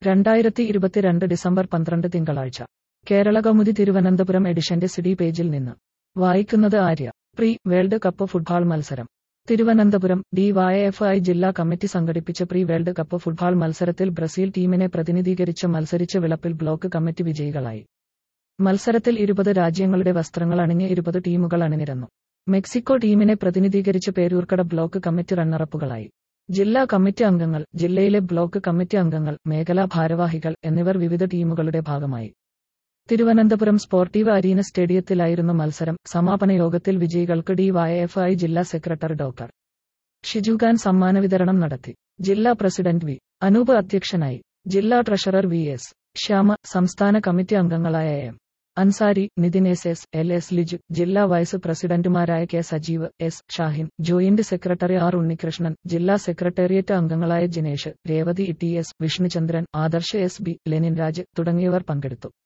രണ്ടായിരത്തി ഇരുപത്തിരണ്ട് ഡിസംബർ പന്ത്രണ്ട് തിങ്കളാഴ്ച കേരള കൗമുദി തിരുവനന്തപുരം എഡിഷന്റെ സിഡി പേജിൽ നിന്ന് വായിക്കുന്നത് Arya pre world cup football മത്സരം തിരുവനന്തപുരം ഡിവൈഎഫ്ഐ ജില്ലാ കമ്മിറ്റി സംഘടിപ്പിച്ച പ്രീ വേൾഡ് കപ്പ് ഫുട്ബോൾ മത്സരത്തിൽ ബ്രസീൽ ടീമിനെ പ്രതിനിധീകരിച്ച് മത്സരിച്ച വിളപ്പിൽ ബ്ലോക്ക് കമ്മിറ്റി വിജയികളായി മത്സരത്തിൽ ഇരുപത് രാജ്യങ്ങളുടെ വസ്ത്രങ്ങൾ അണിഞ്ഞ് ഇരുപത് ടീമുകൾ അണിനിരന്നു മെക്സിക്കോ ടീമിനെ പ്രതിനിധീകരിച്ച് പേരൂർക്കട ബ്ലോക്ക് കമ്മിറ്റി റണ്ണറപ്പുകളായി ജില്ലാ കമ്മിറ്റി അംഗങ്ങൾ ജില്ലയിലെ ബ്ലോക്ക് കമ്മിറ്റി അംഗങ്ങൾ മേഖലാ ഭാരവാഹികൾ എന്നിവർ വിവിധ ടീമുകളുടെ ഭാഗമായി തിരുവനന്തപുരം സ്പോർട്ടീവ് അരീന സ്റ്റേഡിയത്തിലായിരുന്നു മത്സരം സമാപന യോഗത്തിൽ വിജയികൾക്ക് ഡിവൈഎഫ്ഐ ജില്ലാ സെക്രട്ടറി ഡോക്ടർ ഷിജുഖാൻ സമ്മാന വിതരണം നടത്തി ജില്ലാ പ്രസിഡന്റ് വി അനൂപ് അധ്യക്ഷനായി ജില്ലാ ട്രഷറർ വി എസ് ശ്യാമ സംസ്ഥാന കമ്മിറ്റി അംഗങ്ങളായ M Ansari Nithin S S L S Liju ജില്ലാ വൈസ് പ്രസിഡന്റുമാരായ K Sajeev S Shahin joint secretary R Unnikrishnan ജില്ലാ സെക്രട്ടേറിയറ്റ് അംഗങ്ങളായ Jinesh Revathi T S Vishnuchandran Adarsh S B Lenin Raj തുടങ്ങിയവർ പങ്കെടുത്തു